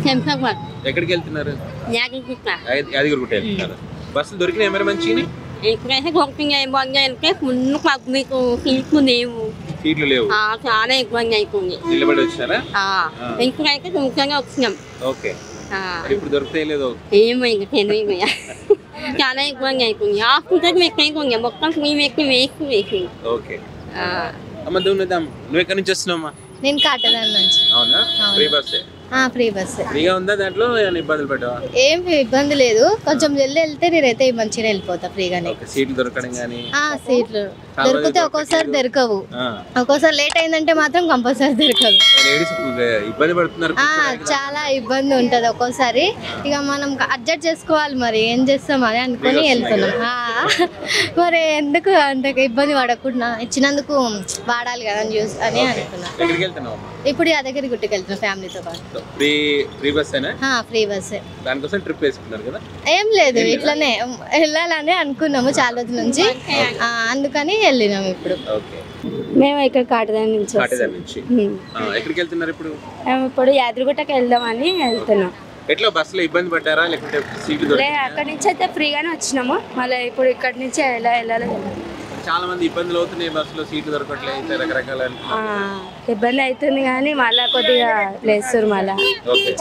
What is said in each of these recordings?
శంషాబాద్ ఎక్కడికి వెళ్తున్నారు యాదగిరిగుట్ట యాదగిరిగుట్ట వెళ్తున్నారు బస్సులు దొరికినాయి మరి మంచి ఇప్పుడైతే దొరుకుతుంది ఇబ్బంది అయితే ముందు మాకు మీకు సీట్లు లేవు సీట్లు లేవు ఆ, చాలా ఇబ్బంది అవుతుంది నిలబడి వచ్చినారా ఆ, ఇప్పుడైతే చూసానే వచ్చినాం ఓకే ఆ, మరి ఇప్పుడు దొరుకుతాయి లేదో ఏమో ఇంక తెలియదు ఇక. చాలా ఇబ్బంది అవుతుంది హాస్పిటల్ మెక్కింది మొత్తం ఫ్రీ మెక్కి వేసి వేసి ఓకే అమ్మ దున్నదాం నువ్వు ఎక్కడి నుంచి వస్తున్నావమ్మా నేను కాటదాన్ నుంచి అవునా ఫ్రీ బస్సే ఫ్రీ బస్ ఫ్రీగా ఉందా దాంట్లో ఏమైనా ఇబ్బందులు పడ్డావా ఏం ఇబ్బంది లేదు కొంచెం జల్ది వెళ్తే నేనైతే మంచిగా వెళ్ళిపోతా ఫ్రీగానే ఓకే సీట్లు దొరకడం కానీ ఆ సీట్లు దొరికితే ఒక్కోసారి దొరకవు ఒక్కోసారి లేట్ అయిందంటే మాత్రం కంపల్సరీ దొరకదు లేడీస్ ఇబ్బంది పడుతున్నారు ఆ చాలా ఇబ్బంది ఉంటది ఒక్కోసారి ఇక మనం అడ్జస్ట్ చేసుకోవాలి మరి ఏం చేస్తాం అని అనుకొని వెళ్తున్నాం ఆ, మరి ఎందుకు అంత ఇబ్బంది పడకుండా ఇచ్చినందుకు వాడాలి కదా అని చూసి అని అనుకున్నా ఎక్కడికి వెళ్తున్నావు ఇప్పుడు యాదగిరి గుట్టుకు వెళ్తున్నాం ఫ్యామిలీతో పాటు ఫ్రీ ఫ్రీ బస్ అయినా ఫ్రీ బస్సే దానికోసం ట్రిప్ వేసుకున్నారు కదా ఏం లేదు ఇట్లనే వెళ్ళాలని అనుకున్నాము చాలా రోజుల నుంచి ఆ, అందుకని వెళ్ళినాము ఇప్పుడు ఓకే మేము ఇక్కడ కాటదాని నుంచి కాటేదాని నుంచి ఆ, ఎక్కడికి వెళ్తున్నారు ఇప్పుడు మేము ఇప్పుడు యాదగిరిగుట్టకి వెళ్దామని వెళ్తున్నాం ఎట్లా బస్సులో ఇబ్బంది పడ్డారా లేకుంటే సీట్లు లే దొరికి అక్కడి నుంచి అయితే ఫ్రీగానే వచ్చినాము మళ్ళీ ఇప్పుడు ఇక్కడి నుంచి ఎలా వెళ్ళాలో తెలియదు. చాలా మంది ఇబ్బందులు అవుతున్నాయి బస్సులో సీట్లు దొరకట్లేదు ఇంకా రకరకాల ఆ, ఇబ్బంది అవుతుంది కానీ మళ్ళీ కొద్దిగా లేస్తారు మళ్ళీ ఓకే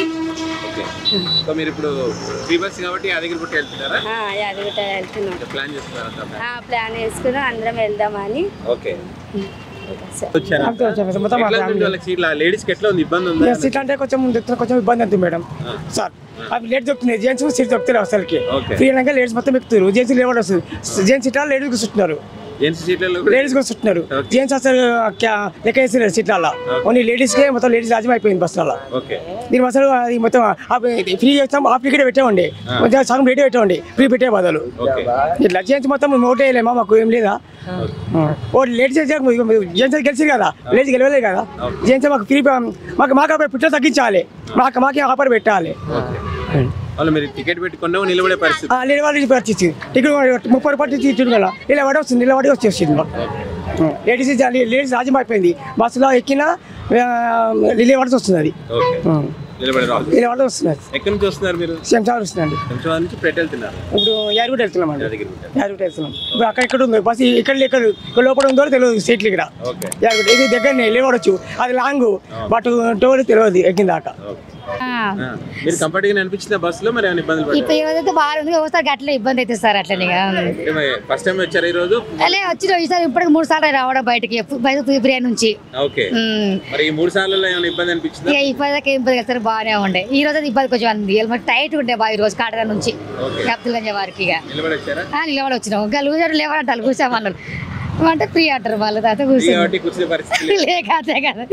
ఓకే సో మీరు ఇప్పుడు ఫ్రీ బస్ కాబట్టి యాదగిరిగుట్ట వెళ్తున్నారా యాదగిరిగుట్ట వెళ్తున్నాం ప్లాన్ చేస్తున్నారా ఆ, ప్లాన్ వేసుకుని అందరం వెళ్దామని ఓకే సరే. వచ్చారా అంతే వచ్చాం సార్. మొత్తం మా ఎట్లా ఫ్యామిలీ. ఉంది వాళ్ళకి సీట్ల లేడీస్కి ఎట్లా ఉంది ఇబ్బంది ఉందా ఇక సీట్ అంటే కొంచెం చెప్తున్నా కొంచెం ఇబ్బంది అవుతుంది మేడం సార్ అవి లేట్ చెప్తుంది జెంట్స్ సీట్ దొరుకుతారు అసలుకి ఓకే. ఫ్రీ అయినాక లేడీస్ మొత్తం ఎక్కుతారు జెంట్స్ లేవడం వస్తుంది జెంట్స్ సీట్ల లేడీస్ కూర్చుంటున్నారు జెంట్స్ సీట్లలో కూడా లేడీస్ కూర్చుంటున్నారు ఓకే. జెంట్స్ అసలు క్యా- లెక్క వేసలేరు సీట్లలో ఓన్లీ లేడీస్కే మొత్తం లేడీస్ రాజ్యం అయిపోయింది బస్సులలో ఓకే దీని అసలు అది మొత్తం ఫ్రీ చేస్తాం హాఫ్ టికెట్ పెట్టేవండి కొంచెం సగం రేటే పెట్టేవండి ఫ్రీ పెట్టే బదులు ఓకే ఇట్లా జెంట్స్ మొత్తం ఓటే వేయలేమా మాకు ఏం లేదా ఓ లేడీస్ జెంట్స్ గెలిచి కదా లేడీస్ గెలవలేదు కదా జెంట్స్ మాకు ఫ్రీ మాకు మాకు అప్పుడు పుట్ట తగ్గించాలి మాకు మాకే ఆఫర్ పెట్టాలి వాళ్ళు మీరు టికెట్ పెట్టుకున్నావు నిలబడే పరిస్థితి ఆ, నిలబడి పరిస్థితి టికెట్ ముప్పై రూపాయలు ఇచ్చిండు కదా నిలబడి వస్తుంది నిలబడి వచ్చేసింది మాకు లేడీస్ లేడీస్ రాజ్యం అయిపోయింది బస్సులో ఎక్కినా నిలబడి వస్తుంది అది ఓకే నిలబడి రావాలి నిలబడి వస్తున్నది ఎక్కడి నుంచి వస్తున్నారు మీరు శంషాబాద్ వస్తుందండి కొంచెం నుంచి పెట్టి వెళ్తున్నారు ఇప్పుడు యాదగిరి వెళ్తున్నాం అండి యాదగిరిగుట్ట యాదగిరి వెళ్తున్నాం ఇప్పుడు అక్కడ ఇక్కడ ఉంది బస్సు ఇక్కడ ఇక్కడ ఇక్కడ లోపల ఉందో తెలియదు సీట్లు ఇక్కడ ఓకే యాదగిరి ఇది దగ్గరనే లేవడచ్చు అది లాంగ్ బట్ టోల్ తెలియదు ఎక్కిన దాకా ఓకే ఆ, మీరు కంఫర్ట్ గా అనిపించిన బస్సులో మరి ఏమైనా ఇబ్బందులు పడ్డారు ఇప్పుడు ఏదైతే బాగుంది ఒకసారి అట్లా ఇబ్బంది అవుతుంది సార్ అట్లనే ఫస్ట్ టైం వచ్చారు ఈ రోజు అలే వచ్చిన ఈసారి ఇప్పటికి మూడు సార్లు రావడం బయటికి బయట బిర్యానీ నుంచి ఓకే ఉమ్. మరి ఈ మూడు సార్లలో ఏమైనా ఇబ్బంది అనిపించిందా ఇక ఇప్పటిదాకా ఇబ్బంది కదా సార్ బాగానే ఉండే ఈ రోజు అయితే ఇబ్బంది కొంచెం అంది మరి టైట్ ఉండే బాగా ఈ రోజు కాటగా నుంచి ఓకే అబ్దుల్ గంజ వారికి ఇక నిలబడి వచ్చారా ఆ, నిలబడి వచ్చినాం ఇంకా లూజాడు లేవడంటారు కూర్చోమన్నారు అంటే ఫ్రీ అంటారు వాళ్ళ తర్వాత ఫ్రీ కూర్చొని కాబట్టి కూర్చునే పరిస్థితి లేదు. లేక అదే కదా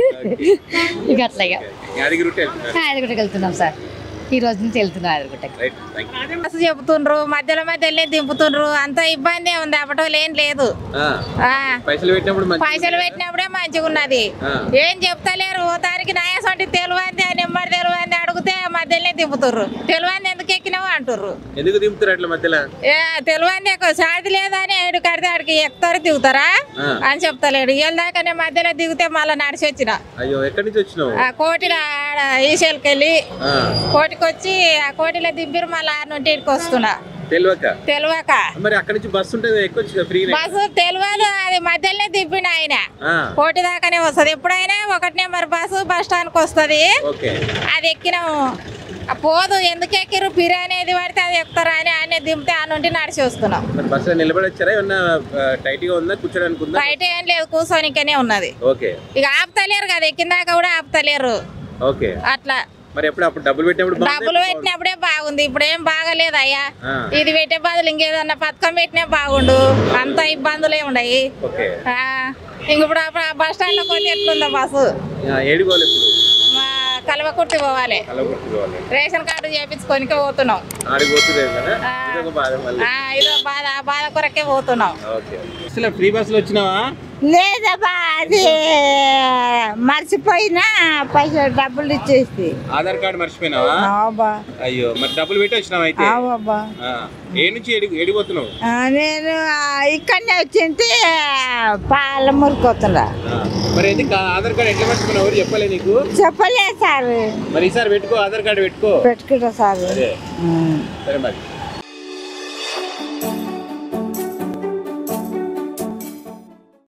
ఇక అట్లా ఇక యాదగిరిగుట్ట వెళ్తున్నారు ఐదుగుట్టకి వెళ్తున్నాం సార్ ఈ రోజు నుంచి వెళ్తున్నాం ఐదుగుట్టకి రైట్ థ్యాంక్ యూ బస్సు చెబుతుండ్రు మధ్యలో మధ్యలో దింపుతుండ్రు అంత ఇబ్బంది ఉంది అప్పటోళ్ళు ఏం లేదు ఆ, ఆ, పైసలు పెట్టినప్పుడు మంచి పైసలు పెట్టినప్పుడే మంచిగా ఉన్నది ఆ. ఏం చెప్తలేరు ఓ తారీఖు నాయసంటి తెలివంది నెంబర్ తెలివంది అడిగితే మధ్యలోనే దింపుతుర్రు తెలివంది ఎందుకు ఎక్కినావు అంటుర్రు ఎందుకు దింపుతారు అట్లా మధ్యలో ఏ తెలివంది ఎక్కువ సాది లేదని ఏడు కడితే ఆడికి ఎక్కుతారు దిగుతారా ఆ. అని చెప్తలేడు ఇవాళ దాకా నేను మధ్యలో దిగితే మళ్ళీ నడిచి వచ్చిన అయ్యో ఎక్కడి నుంచి వచ్చినావు ఆ కోటిలో ఆడ ఈసెల్కి వెళ్ళి ఆ, కోటికి వచ్చి ఆ కోటిలో దింపిరు మళ్ళీ ఆడ నుండి ఇక్కడికి వస్తున్నా తెలియక తెలియక మరి అక్కడి నుంచి బస్సు ఉంటుంది ఎక్కొచ్చు ఫ్రీ బస్సు తెలియదు అది మధ్యలోనే దింపిన ఆయన కోటి దాకానే వస్తుంది ఎప్పుడైనా ఒకటి నెంబర్ బస్సు బస్ స్టాండ్కి వస్తుంది ఓకే అది ఎక్కినాము ఆ పోదు ఎందుకు ఎక్కిరు పిరి అనేది పడితే అది ఎక్కుతారా అని ఆయన దింపితే ఆ నుండి నడిచి వస్తున్నాం మరి బస్సులో నిలబడి వచ్చారా ఏమన్నా టైట్ గా ఉందా కూర్చోడానికి ఉందా బయట ఏం లేదు కూర్చోనికనే ఉన్నది ఓకే ఇక ఆపుతలేరు కదా ఎక్కిందాక కూడా ఆపుతలేరు ఓకే అట్లా మరి ఎప్పుడు అప్పుడు డబ్బులు పెట్టినప్పుడు బాగుందా? డబ్బులు పెట్టినప్పుడే బాగుంది ఇప్పుడు ఏం బాగలేదు అయ్యా ఆ, ఇది పెట్టే బదులు ఇంకేదన్నా పథకం పెట్టినా బాగుండు అంత ఇబ్బందులే ఉన్నాయి ఓకే ఆ, ఇంక ఇప్పుడు ఆ బస్ స్టాండ్లో పోతే ఎట్లుందో బస్సు ఆ, ఏడుకోవాలి ఇప్పుడు మా కలవకుర్తి పోవాలి కలగొట్టుకోవాలి రేషన్ కార్డు చేపించుకోనికే పోతున్నాం ఆడికి పోతుంది కదా ఆ. ఇదొక బాధ మళ్ళీ ఆ, ఇదో బాధ ఆ బాధ కొరకే పోతున్నాం ఓకే అసలు ఫ్రీ బస్సులో వచ్చినావా లేదబ్బా అది మర్చిపోయినా పైసలు డబ్బులు ఇచ్చేసి ఆధార్ కార్డు మర్చిపోయినావా అవబ్బా అయ్యో మరి డబ్బులు పెట్టి వచ్చినావు అయితే అవబ్బా ఆ, ఏ నుంచి ఎడి ఎడిపోతున్నావు ఆ, నేను ఆ, ఇక్కడనే వచ్చింటే పాల మురికొత్తులా ఆ, మరి ఎందుకు ఆ ఆధార్ కార్డు ఎట్లా మర్చిపోయినావు ఎవరు చెప్పలే నీకు చెప్పలేదు సార్ మరి ఈసారి పెట్టుకో ఆధార్ కార్డు పెట్టుకో పెట్టుకుంటా సార్ అదే ఉమ్. సరే మరి